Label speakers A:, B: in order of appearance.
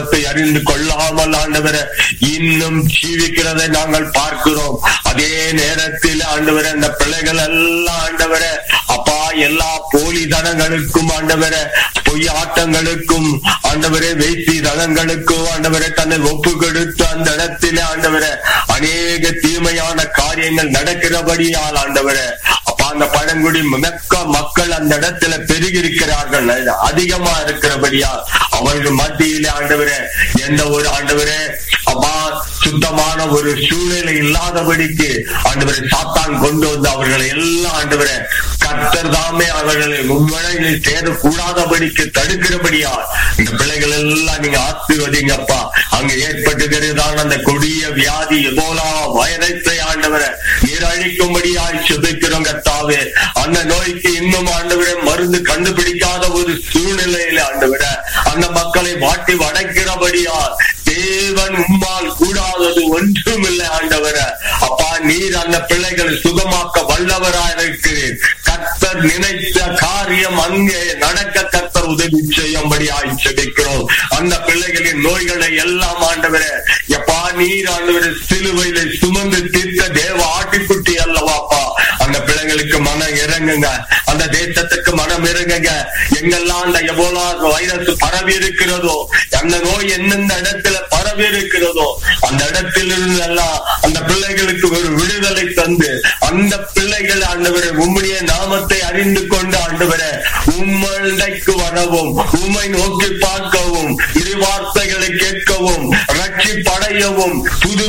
A: நாமத்தை அறிந்து கொள்ளாமல் ஆண்டவரே இன்னும் ஜீவிக்கிறதை நாங்கள் பார்க்கிறோம் அதே நேரத்தில் ஆண்டவரே அந்த பிள்ளைகள் எல்லாம் ஆண்டவரே அப்பா எல்லா போலி தனங்களுக்கும் ஆண்டவரே பொய் ஆட்டங்களுக்கும் ஆண்டவரே வேசி தனங்களுக்கும் ஆண்டவரே தன்னை ஒப்பு கொடுத்து அந்த இடத்திலே ஆண்டவரே அநேக தீமையான காரியங்கள் நடக்கிறபடியால் ஆண்டவரே அப்பா அந்த பழங்குடி மிக்க மக்கள் அந்த இடத்துல பெருகி இருக்கிறார்கள் அதிகமா இருக்கிறபடியால் அவர்கள் மத்தியிலே ஆண்டவரே எந்த ஒரு ஆண்டவரே அப்பா சுத்தமான ஒரு சூழ்நிலை இல்லாதபடிக்கு ஆண்டவரை சாத்தான் கொண்டு வந்து அவர்களை எல்லாம் ஆண்டவரை கர்த்தர் தாமே அவர்களை உண்மையில் சேரக்கூடாதபடிக்கு தடுக்கிறபடியா இந்த பிள்ளைகள் எல்லாம் நீங்க ஆசிர்வதிங்கப்பா அங்க ஏற்பட்டுகிறதான அந்த கொடிய வியாதி எபோலா வைரஸை ஆண்டவரை நீரழிக்கும்படியாய் சுதைக்கிறோம் கர்த்தாவே அந்த நோய்க்கு இன்னும் ஆண்டவரை மருந்து கண்டுபிடிக்காத ஒரு சூழ்நிலையில ஆண்டவரை அந்த மக்களை வாட்டி வடைக்கிறபடியா தேவன் உம்மால் கூடாதது ஒன்றும் இல்லை ஆண்டவர அப்பா நீர் அந்த பிள்ளைகளை சுகமாக்க வல்லவராயிருக்கிறேன் கர்த்தர் நினைத்த காரியம் அங்கே நடக்க கர்த்தர் உதவி செய்யும்படி ஆய்ச்சபிக்கிறோம் அந்த பிள்ளைகளின் நோய்களை எல்லாம் ஆண்டவர எப்பா நீர் ஆண்டவர சிலுவையில சுமந்து தீர்த்த தேவ ஆட்டிக்குட்டி அல்லவாப்பா அந்த பிள்ளைங்களுக்கு மனம் இறங்குங்க அந்த தேசத்துக்கு மனம் இறங்குங்க எங்கெல்லாம் அந்த எபோலா வைரஸ் பரவி இருக்கிறதோ அந்த நோய் எந்தெந்த இடத்துல பரவி இருக்கிறதோ அந்த இடத்திலிருந்து எல்லாம் அந்த பிள்ளைகளுக்கு ஒரு விடுதலை தந்து அந்த பிள்ளைகள் ஆண்டவரை உம்முடைய நாமத்தை அறிந்து கொண்டு ஆண்டவரை உம்மண்டைக்கு வரவும் உம்மை நோக்கி பார்க்கவும் இரு வார்த்தைகளை கேட்கவும் ரட்சி படையவும் புது